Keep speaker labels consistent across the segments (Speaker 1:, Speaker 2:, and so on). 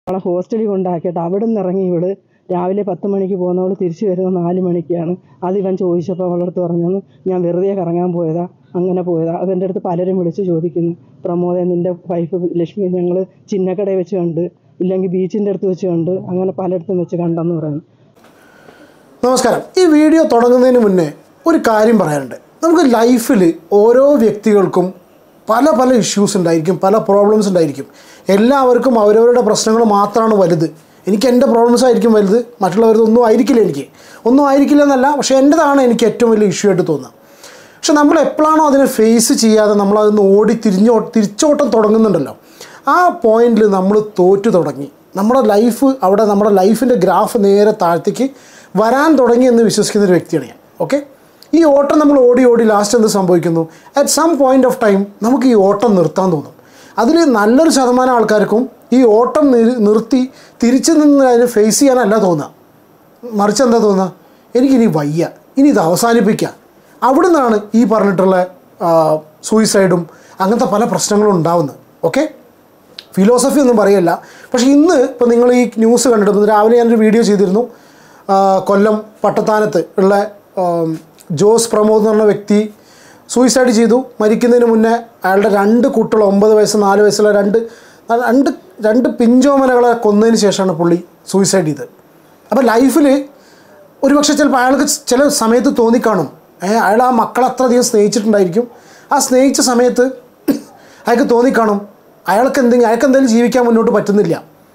Speaker 1: അവളെ ഹോസ്റ്റലിൽ കൊണ്ടാക്കിയിട്ട് അവിടെ നിന്ന് ഇറങ്ങി ഇവള് രാവിലെ പത്ത് മണിക്ക് പോകുന്നവൾ തിരിച്ചു വരുന്നത് നാല് മണിക്കാണ് അത് ഇവൻ ചോദിച്ചപ്പോൾ അവളടുത്ത് പറഞ്ഞു ഞാൻ വെറുതെ കറങ്ങാൻ പോയതാ അങ്ങനെ പോയതാ അവൻ്റെ അടുത്ത് പലരും വിളിച്ച് ചോദിക്കുന്നു പ്രമോദെ നിൻ്റെ വൈഫ് ലക്ഷ്മി ഞങ്ങൾ ചിന്നക്കടയിൽ വെച്ച് കണ്ട് ഇല്ലെങ്കിൽ ബീച്ചിൻ്റെ അടുത്ത് വെച്ച് കണ്ട് അങ്ങനെ പലയിടത്തും വെച്ച് കണ്ടെന്ന് പറയുന്നു
Speaker 2: നമസ്കാരം ഈ വീഡിയോ തുടങ്ങുന്നതിന് മുന്നേ ഒരു കാര്യം പറയാനുണ്ട് നമുക്ക് ലൈഫിൽ ഓരോ വ്യക്തികൾക്കും പല പല ഇഷ്യൂസ് ഉണ്ടായിരിക്കും പല പ്രോബ്ലംസ് ഉണ്ടായിരിക്കും എല്ലാവർക്കും അവരവരുടെ പ്രശ്നങ്ങൾ മാത്രമാണ് വലുത് എനിക്ക് എൻ്റെ പ്രോബ്ലംസ് ആയിരിക്കും വലുത് മറ്റുള്ളവരുടെ ഒന്നും ആയിരിക്കില്ല എനിക്ക് ഒന്നും ആയിരിക്കില്ല എന്നല്ല പക്ഷേ എൻ്റെതാണ് എനിക്ക് ഏറ്റവും വലിയ ഇഷ്യൂ ആയിട്ട് തോന്നുന്നത് പക്ഷെ നമ്മൾ എപ്പോഴാണോ അതിനെ ഫേസ് ചെയ്യാതെ നമ്മൾ അതിന് ഓടി തിരിഞ്ഞോ തിരിച്ചോട്ടം തുടങ്ങുന്നുണ്ടല്ലോ ആ പോയിന്റിൽ നമ്മൾ തോറ്റു തുടങ്ങി നമ്മുടെ ലൈഫ് അവിടെ നമ്മുടെ ലൈഫിൻ്റെ ഗ്രാഫ് നേരെ താഴത്തേക്ക് വരാൻ തുടങ്ങി എന്ന് വിശ്വസിക്കുന്ന ഒരു വ്യക്തിയാണ് ഞാൻ ഓക്കെ ഈ ഓട്ടം നമ്മൾ ഓടി ഓടി ലാസ്റ്റ് എന്ത് സംഭവിക്കുന്നു at some point of time നമുക്ക് ഈ ഓട്ടം നിർത്താൻ തോന്നും അതിൽ നല്ലൊരു ശതമാനം ആൾക്കാർക്കും ഈ ഓട്ടം നിർ- നിർത്തി തിരിച്ചു നിന്ന് അതിനെ ഫേസ് ചെയ്യാനല്ല തോന്നുക മറിച്ച് എന്താ തോന്നുക എനിക്കിനി വയ്യ ഇനി ഇത് അവസാനിപ്പിക്കാം അവിടെ നിന്നാണ് ഈ പറഞ്ഞിട്ടുള്ള സൂയിസൈഡും അങ്ങനത്തെ പല പ്രശ്നങ്ങളും ഉണ്ടാവുന്നത് ഓക്കെ ഫിലോസഫി ഒന്നും പറയല്ല പക്ഷേ ഇന്ന് ഇപ്പോൾ നിങ്ങൾ ഈ ന്യൂസ് കണ്ടിട്ട് ഇന്ന് രാവിലെ ഞാനൊരു വീഡിയോ ചെയ്തിരുന്നു ആ, കൊല്ലം പട്ടത്താനത്ത് ഉള്ള ആം, ജോസ് പ്രമോദ് എന്ന് പറഞ്ഞ വ്യക്തി സൂയിസൈഡ് ചെയ്തു മരിക്കുന്നതിന് മുന്നേ അയാളുടെ രണ്ട് കുട്ടികൾ ഒമ്പത് വയസ്സ് നാല് വയസ്സുള്ള രണ്ട് രണ്ട് രണ്ട് പിഞ്ചോമനകളെ കൊന്നതിന് ശേഷമാണ് പുള്ളി സൂയിസൈഡ് ചെയ്തത് അപ്പോൾ ലൈഫിൽ ഒരുപക്ഷെ ചിലപ്പോൾ അയാൾക്ക് ചില സമയത്ത് തോന്നിക്കാണും ഏ അയാൾ ആ മക്കളെ അത്രയധികം സ്നേഹിച്ചിട്ടുണ്ടായിരിക്കും ആ സ്നേഹിച്ച സമയത്ത് അയാൾക്ക് തോന്നിക്കാണും അയാൾക്ക് എന്തെങ്കിലും അയാൾക്ക് എന്തെങ്കിലും ജീവിക്കാൻ മുന്നോട്ട് പറ്റുന്നില്ല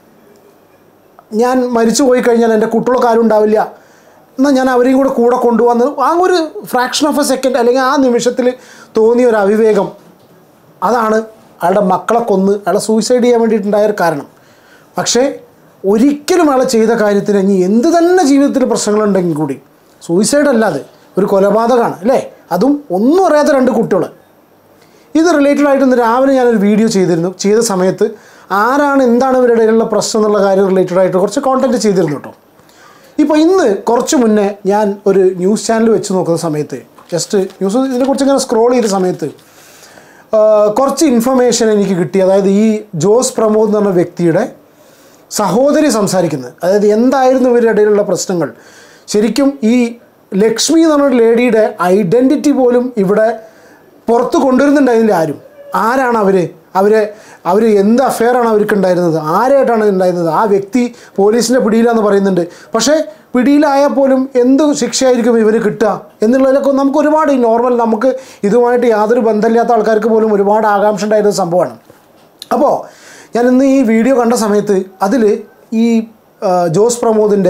Speaker 2: ഞാൻ മരിച്ചു പോയി കഴിഞ്ഞാൽ എൻ്റെ കുട്ടികളൊക്കെ ആരും ഉണ്ടാവില്ല എന്നാൽ ഞാൻ അവരെയും കൂടെ കൂടെ കൊണ്ടുവന്ന് ആ ഒരു ഫ്രാക്ഷൻ ഓഫ് എ സെക്കൻഡ് അല്ലെങ്കിൽ ആ നിമിഷത്തിൽ തോന്നിയ ഒരു അവിവേകം അതാണ് അയാളുടെ മക്കളെ കൊന്ന് അയാളെ സൂയിസൈഡ് ചെയ്യാൻ വേണ്ടിയിട്ടുണ്ടായ ഒരു കാരണം പക്ഷേ ഒരിക്കലും അയാൾ ചെയ്ത കാര്യത്തിന് ഇനി എന്ത് തന്നെ ജീവിതത്തിൽ പ്രശ്നങ്ങളുണ്ടെങ്കിൽ കൂടി സൂയിസൈഡ് അല്ലാതെ ഒരു കൊലപാതകമാണ് അല്ലേ അതും ഒന്നും അറിയാത്ത രണ്ട് കുട്ടികൾ ഇത് റിലേറ്റഡ് ആയിട്ട് ഇന്ന് രാവിലെ ഞാനൊരു വീഡിയോ ചെയ്തിരുന്നു ചെയ്ത സമയത്ത് ആരാണ് എന്താണ് ഇവരുടെ ഇടയിലുള്ള പ്രശ്നം എന്നുള്ള കാര്യം റിലേറ്റഡ് ആയിട്ട് കുറച്ച് കോണ്ടൻറ്റ് ചെയ്തിരുന്നു കേട്ടോ ഇപ്പോൾ ഇന്ന് കുറച്ച് മുന്നേ ഞാൻ ഒരു ന്യൂസ് ചാനൽ വെച്ച് നോക്കുന്ന സമയത്ത് ജസ്റ്റ് ന്യൂസ് ഇതിനെക്കുറിച്ച് ഇങ്ങനെ സ്ക്രോൾ ചെയ്ത സമയത്ത് ആ, കുറച്ച് ഇൻഫർമേഷൻ എനിക്ക് കിട്ടി അതായത് ഈ ജോസ് പ്രമോദ് എന്ന് പറഞ്ഞ വ്യക്തിയുടെ സഹോദരി സംസാരിക്കുന്നത് അതായത് എന്തായിരുന്നു ഇവരുടെ ഇടയിലുള്ള പ്രശ്നങ്ങൾ ശരിക്കും ഈ ലക്ഷ്മി എന്ന് പറഞ്ഞ ലേഡിയുടെ ഐഡൻറ്റിറ്റി പോലും ഇവിടെ പുറത്ത് കൊണ്ടുവരുന്നുണ്ടായിരുന്നില്ല ആരും ആരാണ് അവർ അവരെ അവർ എന്ത് അഫെയറാണ് അവർക്ക് ഉണ്ടായിരുന്നത് ആരായിട്ടാണ് ഉണ്ടായിരുന്നത് ആ വ്യക്തി പോലീസിൻ്റെ പിടിയിലാന്ന് പറയുന്നുണ്ട് പക്ഷേ പിടിയിലായാൽ പോലും എന്ത് ശിക്ഷയായിരിക്കും ഇവന് കിട്ടുക എന്നുള്ളതിലൊക്കെ നമുക്ക് ഒരുപാട് ഈ നോർമൽ നമുക്ക് ഇതുമായിട്ട് യാതൊരു ബന്ധമില്ലാത്ത ആൾക്കാർക്ക് പോലും ഒരുപാട് ആകാംക്ഷ ഉണ്ടായിരുന്ന സംഭവമാണ് അപ്പോൾ ഞാൻ ഇന്ന് ഈ വീഡിയോ കണ്ട സമയത്ത് അതിൽ ഈ ആ, ജോസ് പ്രമോദിൻ്റെ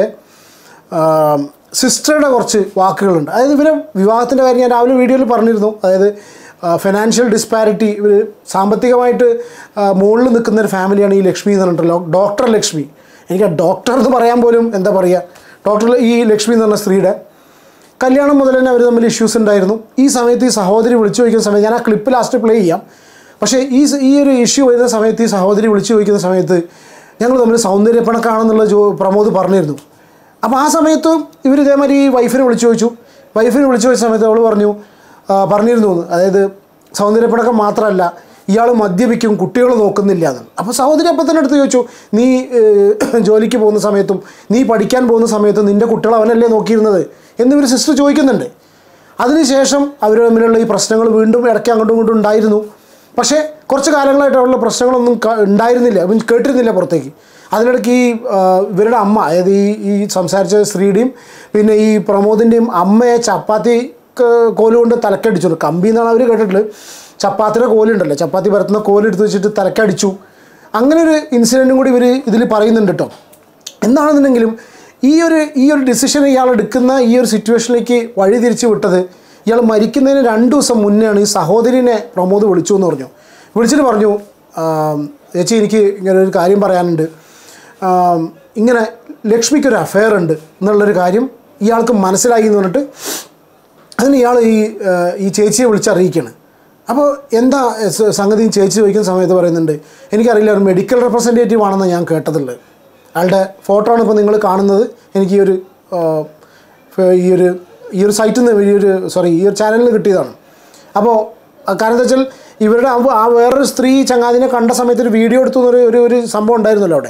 Speaker 2: സിസ്റ്ററുടെ കുറച്ച് വാക്കുകളുണ്ട് അതായത് ഇവരെ വിവാഹത്തിൻ്റെ കാര്യം ഞാൻ രാവിലെ വീഡിയോയിൽ പറഞ്ഞിരുന്നു അതായത് ഫിനാൻഷ്യൽ ഡിസ്പാരിറ്റി ഇവർ സാമ്പത്തികമായിട്ട് മുകളിൽ നിൽക്കുന്ന ഒരു ഫാമിലിയാണ് ഈ ലക്ഷ്മി എന്ന് പറഞ്ഞിട്ടുള്ള ഡോക്ടർ ലക്ഷ്മി എനിക്ക് ആ ഡോക്ടർ എന്ന് പറയാൻ പോലും എന്താ പറയുക ഡോക്ടർ ഈ ലക്ഷ്മി എന്ന് പറഞ്ഞ സ്ത്രീയുടെ കല്യാണം മുതൽ തന്നെ അവർ തമ്മിൽ ഇഷ്യൂസ് ഉണ്ടായിരുന്നു ഈ സമയത്ത് ഈ സഹോദരി വിളിച്ചു ചോദിക്കുന്ന സമയത്ത് ഞാൻ ആ ക്ലിപ്പ് ലാസ്റ്റ് പ്ലേ ചെയ്യാം പക്ഷേ ഈ സ- ഈ ഒരു ഇഷ്യൂ വരുന്ന സമയത്ത് ഈ സഹോദരി വിളിച്ചു ചോദിക്കുന്ന സമയത്ത് ഞങ്ങൾ തമ്മിൽ സൗന്ദര്യപ്പണക്കാണെന്നുള്ള ജോ പ്രമോദ് പറഞ്ഞിരുന്നു അപ്പോൾ ആ സമയത്ത് ഇവർ ഇതേമാതിരി ഈ വൈഫിനെ വിളിച്ചു ചോദിച്ചു വൈഫിനെ വിളിച്ചു ചോദിച്ച സമയത്ത് അവൾ പറഞ്ഞു ആ, പറഞ്ഞിരുന്നു എന്ന്. അതായത് സൗന്ദര്യപ്പണക്കം മാത്രമല്ല ഇയാൾ മദ്യപിക്കും കുട്ടികൾ നോക്കുന്നില്ല എന്ന് അപ്പോൾ സഹോദരി അപ്പം തന്നെ എടുത്ത് ചോദിച്ചു നീ ഏഹ്, ജോലിക്ക് പോകുന്ന സമയത്തും നീ പഠിക്കാൻ പോകുന്ന സമയത്തും നിൻ്റെ കുട്ടികൾ അവനല്ലേ നോക്കിയിരുന്നത് എന്നിവർ സിസ്റ്റർ ചോദിക്കുന്നുണ്ട് അതിനുശേഷം അവർ തമ്മിലുള്ള ഈ പ്രശ്നങ്ങൾ വീണ്ടും ഇടയ്ക്ക് അങ്ങോട്ടും ഇങ്ങോട്ടും ഉണ്ടായിരുന്നു പക്ഷേ കുറച്ച് കാലങ്ങളായിട്ട് അവരുടെ പ്രശ്നങ്ങളൊന്നും ക- ഉണ്ടായിരുന്നില്ല അവൻ കേട്ടിരുന്നില്ല പുറത്തേക്ക് അതിനിടയ്ക്ക് ഈ ആ, ഇവരുടെ അമ്മ അതായത് ഈ ഈ സംസാരിച്ച സ്ത്രീയുടെയും പിന്നെ ഈ പ്രമോദിൻ്റെയും അമ്മയെ ചപ്പാത്തി ക- കോലുകൊണ്ട് തലക്കടിച്ചു കമ്പി എന്നാണ് അവർ കേട്ടിട്ടുള്ളത് ചപ്പാത്തിയുടെ കോലുണ്ടല്ലോ ചപ്പാത്തി പരത്തുന്ന കോലെടുത്ത് വെച്ചിട്ട് തലക്കടിച്ചു അങ്ങനെ ഒരു ഇൻസിഡൻറ്റും കൂടി ഇവർ ഇതിൽ പറയുന്നുണ്ട് കേട്ടോ എന്താണെന്നുണ്ടെങ്കിലും ഈ ഒരു ഈ ഒരു ഡിസിഷൻ ഇയാൾ എടുക്കുന്ന ഈ ഒരു സിറ്റുവേഷനിലേക്ക് വഴി തിരിച്ചു വിട്ടത് ഇയാൾ മരിക്കുന്നതിന് രണ്ട് ദിവസം മുന്നെയാണ് ഈ സഹോദരിനെ പ്രമോദ് വിളിച്ചു എന്ന് പറഞ്ഞു വിളിച്ചിട്ട് പറഞ്ഞു "ആം, ചേച്ചി എനിക്ക് ഇങ്ങനെ ഒരു കാര്യം പറയാനുണ്ട് ആം, ഇങ്ങനെ ലക്ഷ്മിക്കൊരു അഫെയർ ഉണ്ട് എന്നുള്ളൊരു കാര്യം ഇയാൾക്ക് മനസ്സിലായി എന്ന് പറഞ്ഞിട്ട് അതിന് ഇയാൾ ഈ ആ, ഈ ചേച്ചിയെ വിളിച്ചറിയിക്കുകയാണ് അപ്പോൾ എന്താ സ- സംഗതി ചേച്ചി ചോദിക്കുന്ന സമയത്ത് പറയുന്നുണ്ട് എനിക്കറിയില്ല ഒരു മെഡിക്കൽ റെപ്രസെൻറ്റേറ്റീവ് ആണെന്ന് ഞാൻ കേട്ടതുള്ളത് അയാളുടെ ഫോട്ടോ ആണ് ഇപ്പോൾ നിങ്ങൾ കാണുന്നത് എനിക്ക് ഈ ഒരു ആ, ഫ- ഈ ഒരു ഈ ഒരു സൈറ്റിൽ നിന്ന് ഈ ഒരു സോറി ഈ ഒരു ചാനലിൽ നിന്ന് കിട്ടിയതാണ് അപ്പോൾ കാരണം എന്താ വെച്ചാൽ ഇവരുടെ ആ ആ വേറൊരു സ്ത്രീ ചങ്ങാതിനെ കണ്ട സമയത്ത് ഒരു വീഡിയോ എടുത്തു എന്നൊരു ഒരു ഒരു സംഭവം ഉണ്ടായിരുന്നല്ലോ അവിടെ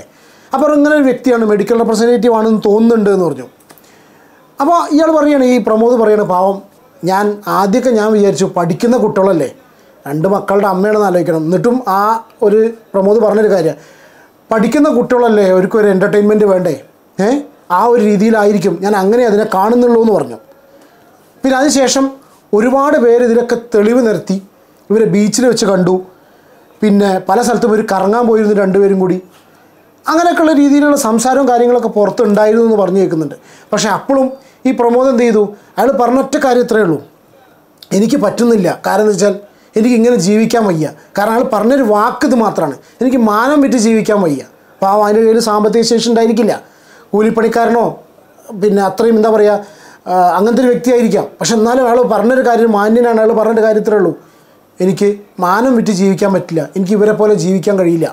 Speaker 2: അപ്പോൾ ഇങ്ങനെ ഒരു വ്യക്തിയാണ് മെഡിക്കൽ റെപ്രസെൻറ്റേറ്റീവ് ആണെന്ന് തോന്നുന്നുണ്ട് എന്ന് പറഞ്ഞു അപ്പോൾ ഇയാൾ പറയുകയാണ് ഈ പ്രമോദ് പറയുന്നത് പാവം ഞാൻ ആദ്യമൊക്കെ ഞാൻ വിചാരിച്ചു പഠിക്കുന്ന കുട്ടികളല്ലേ രണ്ട് മക്കളുടെ അമ്മയാണെന്ന് ആലോചിക്കണം എന്നിട്ടും ആ ഒരു പ്രമോദ് പറഞ്ഞൊരു കാര്യം പഠിക്കുന്ന കുട്ടികളല്ലേ അവർക്ക് ഒരു എൻ്റർടൈൻമെൻറ്റ് വേണ്ടേ ഏ ആ ഒരു രീതിയിലായിരിക്കും ഞാൻ അങ്ങനെ അതിനെ കാണുന്നുള്ളൂ എന്ന് പറഞ്ഞു പിന്നെ അതിനുശേഷം ഒരുപാട് പേര് ഇതിലൊക്കെ തെളിവ് നിർത്തി ഇവരെ ബീച്ചിൽ വെച്ച് കണ്ടു പിന്നെ പല സ്ഥലത്തും ഇവർ കറങ്ങാൻ പോയിരുന്നു രണ്ടുപേരും കൂടി അങ്ങനെയൊക്കെയുള്ള രീതിയിലുള്ള സംസാരവും കാര്യങ്ങളൊക്കെ പുറത്തുണ്ടായിരുന്നു എന്ന് പറഞ്ഞു കേൾക്കുന്നുണ്ട് പക്ഷേ അപ്പോഴും ഈ പ്രമോദ് എന്ത് ചെയ്തു അയാൾ പറഞ്ഞ ഒറ്റ കാര്യം ഇത്രയേ ഉള്ളൂ എനിക്ക് പറ്റുന്നില്ല കാരണം എന്ന് വെച്ചാൽ എനിക്ക് ഇങ്ങനെ ജീവിക്കാൻ വയ്യ കാരണം അയാൾ പറഞ്ഞൊരു വാക്ക് ഇത് മാത്രമാണ് എനിക്ക് മാനം വിറ്റ് ജീവിക്കാൻ വയ്യ പാവം അതിൻ്റെ കയ്യിൽ സാമ്പത്തിക ശേഷി ഉണ്ടായിരിക്കില്ല കൂലിപ്പണിക്കാരനോ പിന്നെ അത്രയും എന്താ പറയുക ആ, അങ്ങനത്തെ ഒരു വ്യക്തിയായിരിക്കാം പക്ഷെ എന്നാലും അയാൾ പറഞ്ഞൊരു കാര്യം മാന്യനാണ് അയാൾ പറഞ്ഞൊരു കാര്യത്തിലേ ഉള്ളൂ എനിക്ക് മാനം വിറ്റ് ജീവിക്കാൻ പറ്റില്ല എനിക്ക് ഇവരെ പോലെ ജീവിക്കാൻ കഴിയില്ല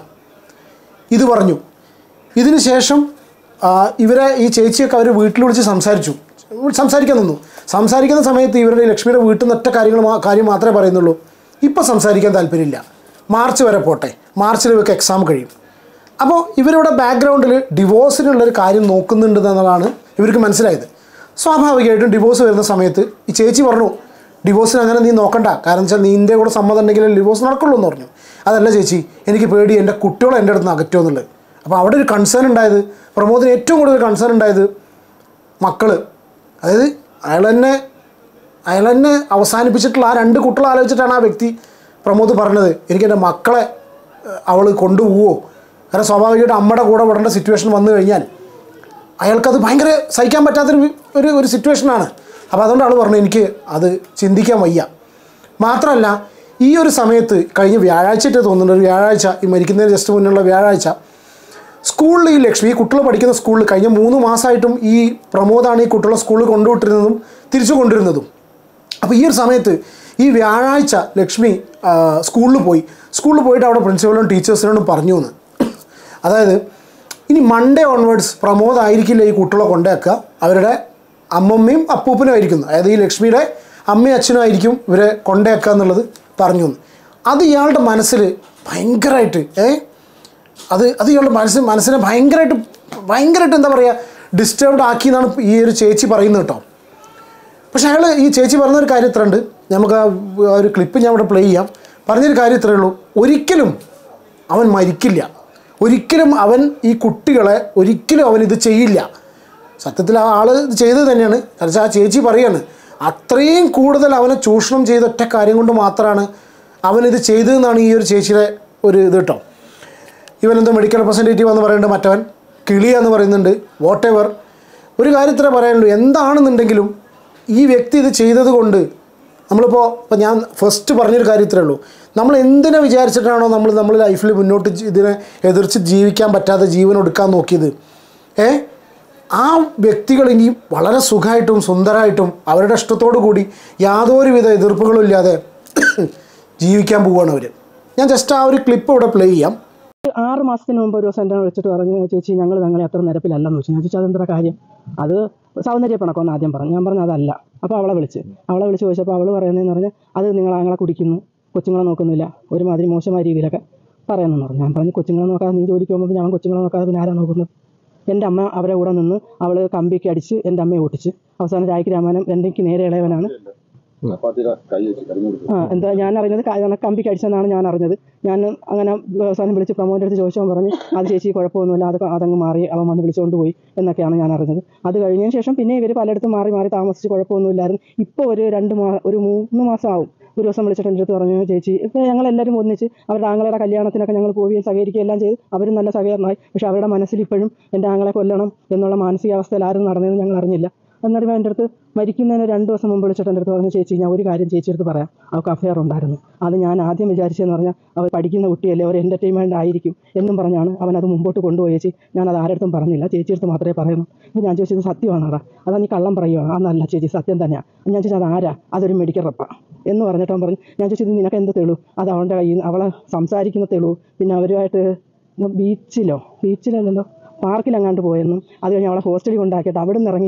Speaker 2: ഇത് പറഞ്ഞു ഇതിന് ശേഷം ആ, ഇവരെ ഈ ചേച്ചിയൊക്കെ അവർ വീട്ടിൽ വിളിച്ച് സംസാരിച്ചു സംസാരിക്കാൻ നിന്നു സംസാരിക്കുന്ന സമയത്ത് ഇവരുടെ ഈ ലക്ഷ്മിയുടെ വീട്ടിൽ നിന്ന് ഒറ്റ കാര്യങ്ങൾ മാ- കാര്യം മാത്രമേ പറയുന്നുള്ളൂ ഇപ്പോൾ സംസാരിക്കാൻ താല്പര്യമില്ല മാർച്ച് വരെ പോട്ടെ മാർച്ചിൽ ഇവർക്ക് എക്സാം കഴിയും അപ്പോൾ ഇവരുടെ ബാക്ക്ഗ്രൗണ്ടിൽ ഡിവോഴ്സിനുള്ളൊരു കാര്യം നോക്കുന്നുണ്ട് എന്നുള്ളതാണ് ഇവർക്ക് മനസ്സിലായത് സ്വാഭാവികമായിട്ടും ഡിവോഴ്സ് വരുന്ന സമയത്ത് ഈ ചേച്ചി പറഞ്ഞു ഡിവോഴ്സിന് അങ്ങനെ നീ നോക്കണ്ട കാരണം വെച്ചാൽ നിൻ്റെ കൂടെ സമ്മതം ഉണ്ടെങ്കിൽ ഡിവോഴ്സ് നടക്കുള്ളൂ എന്ന് പറഞ്ഞു അതല്ല ചേച്ചി എനിക്ക് പേടി എൻ്റെ കുട്ടികളെ എൻ്റെ അടുത്ത് നിന്ന് അകറ്റുമോ എന്നുള്ളത് അപ്പോൾ അവിടെ ഒരു കൺസേൺ ഉണ്ടായത് പ്രമോദിന് ഏറ്റവും കൂടുതൽ കൺസേൺ ഉണ്ടായത് മക്കള് അതായത് അയാൾ തന്നെ അയാൾ തന്നെ അവസാനിപ്പിച്ചിട്ടുള്ള ആ രണ്ട് കുട്ടികളെ ആലോചിച്ചിട്ടാണ് ആ വ്യക്തി പ്രമോദ് പറഞ്ഞത് എനിക്ക് എൻ്റെ മക്കളെ അവൾ കൊണ്ടുപോവോ കാരണം സ്വാഭാവികമായിട്ട് അമ്മയുടെ കൂടെ വിടേണ്ട സിറ്റുവേഷൻ വന്നു കഴിഞ്ഞാൽ അയാൾക്കത് ഭയങ്കര സഹിക്കാൻ പറ്റാത്തൊരു വി- ഒരു ഒരു സിറ്റുവേഷനാണ് അപ്പോൾ അതുകൊണ്ട് ആൾ പറഞ്ഞു എനിക്ക് അത് ചിന്തിക്കാൻ വയ്യ മാത്രമല്ല ഈ ഒരു സമയത്ത് കഴിഞ്ഞ വ്യാഴാഴ്ചയായിട്ട് തോന്നുന്നുണ്ട് ഒരു വ്യാഴാഴ്ച ഈ മരിക്കുന്നതിന് ജസ്റ്റ് മുന്നുള്ള വ്യാഴാഴ്ച സ്കൂളിൽ ഈ ലക്ഷ്മി ഈ കുട്ടികൾ പഠിക്കുന്ന സ്കൂളിൽ കഴിഞ്ഞ മൂന്ന് മാസമായിട്ടും ഈ പ്രമോദാണ് ഈ കുട്ടികളെ സ്കൂളിൽ കൊണ്ടുവിട്ടിരുന്നതും തിരിച്ചു കൊണ്ടിരുന്നതും അപ്പോൾ ഈ ഒരു സമയത്ത് ഈ വ്യാഴാഴ്ച ലക്ഷ്മി ആ, സ്കൂളിൽ പോയി സ്കൂളിൽ പോയിട്ട് അവിടെ പ്രിൻസിപ്പലിനും ടീച്ചേഴ്സിനോടും പറഞ്ഞു എന്ന് അതായത് ഇനി മൺഡേ ഓൺവേർഡ്സ് പ്രമോദ് ആയിരിക്കില്ല ഈ കുട്ടികളെ കൊണ്ടുവയ്ക്കുക അവരുടെ അമ്മമ്മയും അപ്പൂപ്പനും ആയിരിക്കുന്നു അതായത് ഈ ലക്ഷ്മിയുടെ അമ്മയും അച്ഛനും ആയിരിക്കും ഇവരെ കൊണ്ടുവയ്ക്കുക എന്നുള്ളത് പറഞ്ഞു എന്ന് അത് ഇയാളുടെ മനസ്സിൽ ഭയങ്കരമായിട്ട് ഏ അത് അത് ഇയാളുടെ മനസ്സിൽ മനസ്സിനെ ഭയങ്കരമായിട്ട് ഭയങ്കരമായിട്ട് എന്താ പറയുക ഡിസ്റ്റർബ്ഡ് ആക്കി എന്നാണ് ഈ ഒരു ചേച്ചി പറയുന്നത് കേട്ടോ പക്ഷെ അയാൾ ഈ ചേച്ചി പറഞ്ഞൊരു കാര്യം ഇത്ര ഉണ്ട് നമുക്ക് ആ ആ ഒരു ക്ലിപ്പ് ഞാൻ ഇവിടെ പ്ലേ ചെയ്യാം പറഞ്ഞൊരു കാര്യം ഇത്രയേ ഉള്ളൂ ഒരിക്കലും അവൻ മരിക്കില്ല ഒരിക്കലും അവൻ ഈ കുട്ടികളെ ഒരിക്കലും അവൻ ഇത് ചെയ്യില്ല സത്യത്തിൽ ആ ആൾ ഇത് ചെയ്തത് തന്നെയാണ് കാരണം ആ ചേച്ചി പറയാണ് അത്രയും കൂടുതൽ അവനെ ചൂഷണം ചെയ്ത ഒറ്റ കാര്യം കൊണ്ട് മാത്രമാണ് അവനിത് ചെയ്തതെന്നാണ് ഈ ഒരു ചേച്ചിയുടെ ഒരു ഇത് കേട്ടോ ഇവനെന്തോ മെഡിക്കൽ റെപ്രസെൻറ്റേറ്റീവ് എന്ന് പറയുന്നുണ്ട് മറ്റവൻ കിളിയ എന്ന് പറയുന്നുണ്ട് വാട്ട് എവർ ഒരു കാര്യത്തിലേ പറയാനുള്ളൂ എന്താണെന്നുണ്ടെങ്കിലും ഈ വ്യക്തി ഇത് ചെയ്തത് കൊണ്ട് നമ്മളിപ്പോൾ ഇപ്പോൾ ഞാൻ ഫസ്റ്റ് പറഞ്ഞൊരു കാര്യത്തിലേ ഉള്ളൂ നമ്മൾ എന്തിനെ വിചാരിച്ചിട്ടാണോ നമ്മൾ നമ്മൾ ലൈഫിൽ മുന്നോട്ട് ജി- ഇതിനെ എതിർച്ച് ജീവിക്കാൻ പറ്റാതെ ജീവൻ ഒടുക്കാൻ നോക്കിയത് ഏ ആ വ്യക്തികൾ ഇനി വളരെ സുഖമായിട്ടും സുന്ദരമായിട്ടും അവരുടെ ഇഷ്ടത്തോടു കൂടി യാതൊരുവിധ എതിർപ്പുകളും ഇല്ലാതെ ജീവിക്കാൻ പോവുകയാണ് അവർ ഞാൻ ജസ്റ്റ് ആ ഒരു ക്ലിപ്പ് ഇവിടെ പ്ലേ ചെയ്യാം
Speaker 1: ഒരു ആറ് മാസത്തിന് മുമ്പ് ഒരു ദിവസം എന്നെ വിളിച്ചിട്ട് പറഞ്ഞു ചേച്ചി ഞങ്ങൾ ഞങ്ങളെ അത്ര നിരപ്പിലല്ലെന്ന് വെച്ചു ഞാൻ ചോദിച്ചു അതെന്താ കാര്യം അത് സൗന്ദര്യ പിണക്കമെന്ന് ആദ്യം പറഞ്ഞു ഞാൻ പറഞ്ഞു അതല്ല അപ്പോൾ അവളെ വിളിച്ച് അവളെ വിളിച്ച് ചോദിച്ചപ്പോൾ അവൾ പറയുന്നതെന്ന് പറഞ്ഞാൽ അത് നിങ്ങൾ ആങ്ങളെ കുടിക്കുന്നു കൊച്ചുങ്ങളെ നോക്കുന്നില്ല ഒരുമാതിരി മോശമായ രീതിയിലൊക്കെ പറയുന്നെന്ന് പറഞ്ഞു ഞാൻ പറഞ്ഞു കൊച്ചുങ്ങളെ നോക്കാതെ നീ ജോലിക്ക് പോകുമ്പോൾ ഞാൻ കൊച്ചുങ്ങളെ നോക്കാതെ പിന്നെ ആരാ നോക്കുന്നത് എൻ്റെ അമ്മ അവരെ കൂടെ നിന്ന് അവൾ കമ്പിക്ക് അടിച്ച് എൻ്റെ അമ്മയെ ഓട്ടിച്ച് അവസാനം രായ്ക്ക് രാമായണം എൻ്റെ നേരെ ഇളയവനാണ് ആ എന്താ ഞാൻ അറിഞ്ഞത് ക- കമ്പിക്ക് അടിച്ചെന്നാണ് ഞാൻ അറിഞ്ഞത് ഞാൻ അങ്ങനെ അവസാനം വിളിച്ച് പ്രമോൻ്റെ അടുത്ത് ചോദിച്ചവൻ പറഞ്ഞ് അത് ചേച്ചി കുഴപ്പമൊന്നുമില്ല അത് അതങ്ങ് മാറി അവൻ വന്ന് വിളിച്ചുകൊണ്ട് പോയി എന്നൊക്കെയാണ് ഞാൻ അറിഞ്ഞത് അത് കഴിഞ്ഞതിന് ശേഷം പിന്നെ ഇവർ പലയിടത്തും മാറി മാറി താമസിച്ച് കുഴപ്പമൊന്നുമില്ലായിരുന്നു ഇപ്പോൾ ഒരു രണ്ട് മാ ഒരു മൂന്ന് മാസം ആവും ഒരു ദിവസം വിളിച്ചിട്ട് എൻ്റെ അടുത്ത് പറഞ്ഞു ചേച്ചി ഇപ്പോൾ ഞങ്ങളെല്ലാവരും ഒന്നിച്ച് അവരുടെ ആങ്ങളയുടെ കല്യാണത്തിനൊക്കെ ഞങ്ങൾ പോവുകയും സഹകരിക്കുകയും എല്ലാം ചെയ്ത് അവരും നല്ല സഹകരണമായി പക്ഷേ അവരുടെ മനസ്സിൽ ഇപ്പോഴും എൻ്റെ ആങ്ങളെ കൊല്ലണം എന്നുള്ള മാനസികാവസ്ഥയിൽ ആരും നടന്നതെന്ന് ഞങ്ങൾ അറിഞ്ഞില്ല എന്നിട്ട് എൻ്റെ അടുത്ത് മരിക്കുന്നതിന് രണ്ട് ദിവസം മുമ്പ് വിളിച്ചിട്ട് എൻ്റെ അടുത്ത് പറഞ്ഞു ചേച്ചി ഞാൻ ഒരു കാര്യം ചേച്ചി അടുത്ത് പറയാം അവൾക്ക് അഫെയർ ഉണ്ടായിരുന്നു അത് ഞാൻ ആദ്യം വിചാരിച്ചതെന്ന് പറഞ്ഞാൽ അവർ പഠിക്കുന്ന കുട്ടിയല്ലേ ഒരു എൻ്റർടൈൻമെൻ്റ് ആയിരിക്കും എന്നും പറഞ്ഞാണ് അവൻ അത് മുമ്പോട്ട് കൊണ്ടുപോയി ചേച്ചി ഞാൻ അത് ആരുടെ അടുത്തും പറഞ്ഞില്ല ചേച്ചി അടുത്ത് മാത്രമേ പറയുന്നു അപ്പോൾ ഞാൻ ചോദിച്ചത് സത്യമാണോടാ അതാ നീ കള്ളം പറയുവാണ് അന്നല്ല ചേച്ചി സത്യം തന്നെയാണ് ഞാൻ ചോദിച്ചത് അത് ആരാ അതൊരു മെഡിക്കൽ റെപ്പാ എന്ന് പറഞ്ഞിട്ട് അവൻ പറഞ്ഞു ഞാൻ ചോദിച്ചത് നിനക്ക് എന്ത് തെളിവ് അത് അവൻ്റെ കയ്യിൽ നിന്ന് അവളെ സംസാരിക്കുന്ന തെളിവ് പിന്നെ അവരുമായിട്ട് ബീച്ചിലോ ബീച്ചിലല്ലല്ലോ പാർക്കിലെങ്ങാണ്ട് പോയെന്നും അത് കഴിഞ്ഞ് അവളെ ഹോസ്റ്റലിൽ കൊണ്ടാക്കിയിട്ട് അവിടെ നിന്ന് ഇറങ്ങി ഇവള്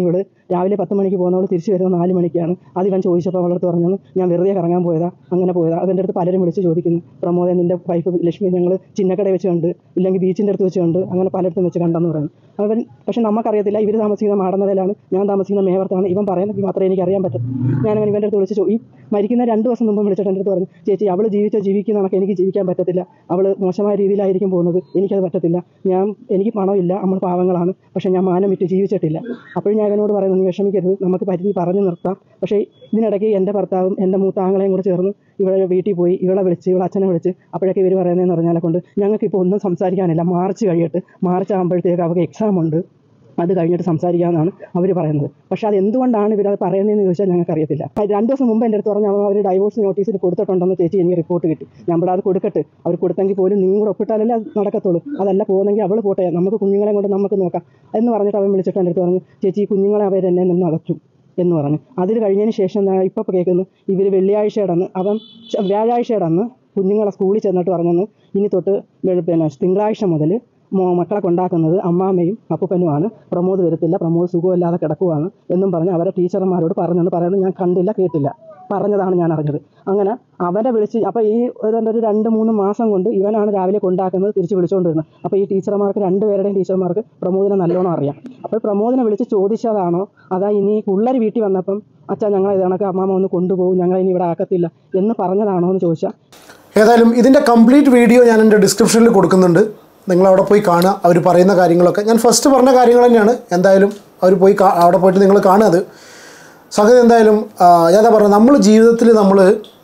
Speaker 1: രാവിലെ പത്ത് മണിക്ക് പോകുന്നവൾ തിരിച്ചു വരുന്നത് നാല് മണിക്കാണ് അത് ഇവൻ ചോദിച്ചപ്പോൾ അവളടുത്ത് പറഞ്ഞു ഞാൻ വെറുതെ കറങ്ങാൻ പോയതാ അങ്ങനെ പോയതാ അവൻ്റെ അടുത്ത് പലരും വിളിച്ച് ചോദിക്കുന്നു പ്രമോദൻ നിൻ്റെ വൈഫ് ലക്ഷ്മി ഞങ്ങൾ ചിന്നക്കട വെച്ച് കണ്ട് ഇല്ലെങ്കിൽ ബീച്ചിൻ്റെ അടുത്ത് വെച്ച് കണ്ട് അങ്ങനെ പലയിടത്തും വെച്ച് കണ്ടെന്ന് പറയുന്നു അവൻ പക്ഷെ നമുക്കറിയത്തില്ല ഇവർ താമസിക്കുന്ന മാടന്നടയിലാണ് ഞാൻ താമസിക്കുന്ന മേവർത്താണ് ഇവൻ പറയുന്നത് മാത്രമേ എനിക്ക് അറിയാൻ പറ്റും ഞാനവൻ ഇവൻ്റെ അടുത്ത് വിളിച്ച് ചോ- ഈ മരിക്കുന്ന രണ്ട് ദിവസം മുമ്പ് വിളിച്ചിട്ട് എൻ്റെ അടുത്ത് പറഞ്ഞു ചേച്ചി അവൾ ജീവിച്ച ജീവിക്കുന്ന കണക്ക് എനിക്ക് ജീവിക്കാൻ പറ്റത്തില്ല അവൾ മോശമായ രീതിയിലായിരിക്കും പോകുന്നത് എനിക്കത് പറ്റത്തില്ല ഞാൻ എനിക്ക് പണമില്ല നമ്മൾ പാവങ്ങളാണ് പക്ഷേ ഞാൻ മാനം വിറ്റ് ജീവിച്ചിട്ടില്ല അപ്പോഴും ഞാൻ അവനോട് പറയുന്നത് നീ വിഷമിക്കരുത് നമുക്ക് പരിധി പറഞ്ഞു നിർത്താം പക്ഷേ ഇതിനിടയ്ക്ക് എൻ്റെ ഭർത്താവും എൻ്റെ മൂത്ത ആങ്ങളെയും കൂടെ ചേർന്ന് ഇവളെ വീട്ടിൽ പോയി ഇവളെ വിളിച്ച് ഇവളെ അച്ഛനെ വിളിച്ച് അപ്പോഴൊക്കെ ഇവർ പറയുന്നതെന്ന് പറഞ്ഞാലെ കൊണ്ട് ഞങ്ങൾക്ക് ഇപ്പോൾ ഒന്നും സംസാരിക്കാനില്ല മാർച്ച് കഴിയട്ട് മാർച്ച് ആകുമ്പോഴത്തേക്ക് അവർക്ക് എക്സാം ഉണ്ട് അത് കഴിഞ്ഞിട്ട് സംസാരിക്കാമെന്നാണ് അവർ പറയുന്നത് പക്ഷേ അത് എന്തുകൊണ്ടാണ് ഇവരത് പറയുന്നതെന്ന് ചോദിച്ചാൽ ഞങ്ങൾക്ക് അറിയത്തില്ല രണ്ട് ദിവസം മുമ്പ് എൻ്റെ അടുത്ത് പറഞ്ഞു അവർ ഡൈവോഴ്സ് നോട്ടീസിൽ കൊടുത്തിട്ടുണ്ടെന്ന് ചേച്ചി എനിക്ക് റിപ്പോർട്ട് കിട്ടി ഞാൻ ഇവിടെ അത് കൊടുക്കട്ടെ അവർ കൊടുത്തെങ്കിൽ പോലും നീ കൂടെ ഒപ്പിട്ടാലല്ലേ അത് നടക്കത്തുള്ളൂ അതല്ല പോകുന്നെങ്കിൽ അവൾ പോട്ടെ നമുക്ക് കുഞ്ഞുങ്ങളെ കൊണ്ട് നമുക്ക് നോക്കാം എന്ന് പറഞ്ഞിട്ട് അവൻ വിളിച്ചിട്ട് എൻ്റെ അടുത്ത് പറഞ്ഞു ചേച്ചി ഈ കുഞ്ഞുങ്ങളെ അവർ എന്നെ നിന്ന് അകറ്റും എന്ന് പറഞ്ഞു അതിൽ കഴിഞ്ഞതിന് ശേഷം ഇപ്പോൾ കേൾക്കുന്നു ഇവർ വെള്ളിയാഴ്ചയുടെ അന്ന് അവൻ ച- വ്യാഴാഴ്ചയുടെ അന്ന് കുഞ്ഞുങ്ങളെ സ്കൂളിൽ ചെന്നിട്ട് പറഞ്ഞെന്ന് ഇനി തൊട്ട് വെളു- പിന്നെ തിങ്കളാഴ്ച മുതൽ മോ മക്കളെ കൊണ്ടാക്കുന്നത് അമ്മാമ്മയും അപ്പൂപ്പനുമാണ് പ്രമോദ് വരത്തില്ല പ്രമോദ് സുഖമില്ലാതെ കിടക്കുവാണ് എന്നും പറഞ്ഞ് അവരെ ടീച്ചർമാരോട് പറഞ്ഞെന്ന് പറയുന്നത് ഞാൻ കണ്ടില്ല കേട്ടില്ല പറഞ്ഞതാണ് ഞാൻ അറിഞ്ഞത് അങ്ങനെ അവരെ വിളിച്ച് അപ്പോൾ ഈ ഒരു ഒരു രണ്ട് മൂന്ന് മാസം കൊണ്ട് ഇവനാണ് രാവിലെ കൊണ്ടാക്കുന്നത് തിരിച്ച് വിളിച്ചുകൊണ്ട് വരുന്നത് അപ്പോൾ ഈ ടീച്ചർമാർക്ക് രണ്ടുപേരുടെയും ടീച്ചർമാർക്ക് പ്രമോദിനെ നല്ലോണം അറിയാം അപ്പോൾ പ്രമോദിനെ വിളിച്ച് ചോദിച്ചതാണോ അതാ ഇനി പിള്ളേർ വീട്ടിൽ വന്നപ്പം അച്ഛാ ഞങ്ങൾ ഇത് കണക്ക് അമ്മാമ്മ ഒന്ന് കൊണ്ടുപോകും ഞങ്ങൾ ഇനി ഇവിടെ ആക്കത്തില്ല എന്ന് പറഞ്ഞതാണോ എന്ന് ചോദിച്ചാൽ
Speaker 2: ഏതായാലും ഇതിൻ്റെ കംപ്ലീറ്റ് വീഡിയോ ഞാൻ എൻ്റെ ഡിസ്ക്രിപ്ഷനിൽ കൊടുക്കുന്നുണ്ട് നിങ്ങൾ അവിടെ പോയി കാണുക അവർ പറയുന്ന കാര്യങ്ങളൊക്കെ ഞാൻ ഫസ്റ്റ് പറഞ്ഞ കാര്യങ്ങൾ തന്നെയാണ് എന്തായാലും അവർ പോയി കാ- അവിടെ പോയിട്ട് നിങ്ങൾ കാണുക അത് സംഗതി എന്തായാലും ആ, ഞാൻ എന്താ പറയുക നമ്മൾ ജീവിതത്തിൽ നമ്മൾ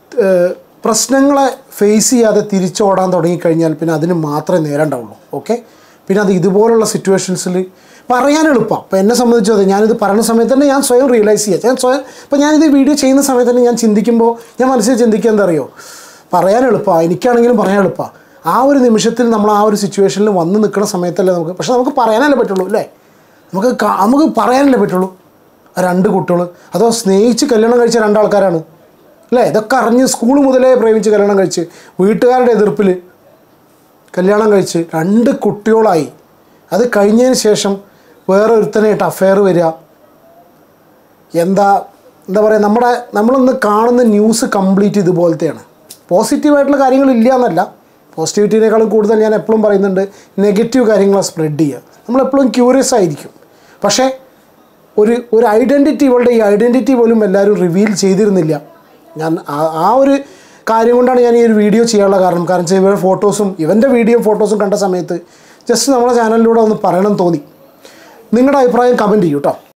Speaker 2: പ്രശ്നങ്ങളെ ഫേസ് ചെയ്യാതെ തിരിച്ചോടാൻ തുടങ്ങിക്കഴിഞ്ഞാൽ പിന്നെ അതിന് മാത്രമേ നേരണ്ടാവുള്ളൂ ഓക്കെ പിന്നെ അത് ഇതുപോലുള്ള സിറ്റുവേഷൻസിൽ പറയാൻ എളുപ്പമാണ് ഇപ്പോൾ എന്നെ സംബന്ധിച്ചത് ഞാനിത് പറയുന്ന സമയത്ത് തന്നെ ഞാൻ സ്വയം റിയലൈസ് ചെയ്യുക ഞാൻ സ്വയം ഇപ്പോൾ ഞാനിത് വീഡിയോ ചെയ്യുന്ന സമയത്ത് തന്നെ ഞാൻ ചിന്തിക്കുമ്പോൾ ഞാൻ മനസ്സിൽ ചിന്തിക്കുക എന്താ അറിയോ പറയാൻ എളുപ്പമാണ് എനിക്കാണെങ്കിലും പറയാൻ എളുപ്പമാണ് ആ ഒരു നിമിഷത്തിൽ നമ്മൾ ആ ഒരു സിറ്റുവേഷനിൽ വന്ന് നിൽക്കുന്ന സമയത്തല്ലേ നമുക്ക് പക്ഷെ നമുക്ക് പറയാനല്ലേ പറ്റുള്ളൂ അല്ലേ നമുക്ക് കാ- നമുക്ക് പറയാനല്ലേ പറ്റുള്ളൂ ആ രണ്ട് കുട്ടികൾ അതോ സ്നേഹിച്ച് കല്യാണം കഴിച്ച രണ്ടാൾക്കാരാണ് അല്ലേ ഇതൊക്കെ അറിഞ്ഞ് സ്കൂൾ മുതലേ പ്രേമിച്ച് കല്യാണം കഴിച്ച് വീട്ടുകാരുടെ എതിർപ്പിൽ കല്യാണം കഴിച്ച് രണ്ട് കുട്ടികളായി അത് കഴിഞ്ഞതിന് ശേഷം വേറെ ഒരുത്തനായിട്ട് അഫെയർ വരിക എന്താ എന്താ പറയുക നമ്മുടെ നമ്മളിന്ന് കാണുന്ന ന്യൂസ് കംപ്ലീറ്റ് ഇതുപോലത്തെയാണ് പോസിറ്റീവായിട്ടുള്ള കാര്യങ്ങൾ ഇല്ല എന്നല്ല പോസിറ്റിവിറ്റിനേക്കാളും കൂടുതൽ ഞാൻ എപ്പോഴും പറയുന്നുണ്ട് നെഗറ്റീവ് കാര്യങ്ങളാണ് സ്പ്രെഡ് ചെയ്യുക നമ്മളെപ്പോഴും ക്യൂറിയസ് ആയിരിക്കും പക്ഷേ ഒരു ഒരു ഐഡൻറ്റിറ്റി ഇവളുടെ ഈ ഐഡൻറ്റിറ്റി പോലും എല്ലാവരും റിവീൽ ചെയ്തിരുന്നില്ല ഞാൻ ആ- ആ ഒരു കാര്യം കൊണ്ടാണ് ഞാൻ ഈ ഒരു വീഡിയോ ചെയ്യാനുള്ള കാരണം കാരണം വെച്ചാൽ ഇവരുടെ ഫോട്ടോസും ഇവൻ്റെ വീഡിയോ ഫോട്ടോസും കണ്ട സമയത്ത് ജസ്റ്റ് നമ്മുടെ ചാനലിലൂടെ ഒന്ന് പറയണം തോന്നി നിങ്ങളുടെ അഭിപ്രായം കമൻറ്റ് ചെയ്യൂ കേട്ടോ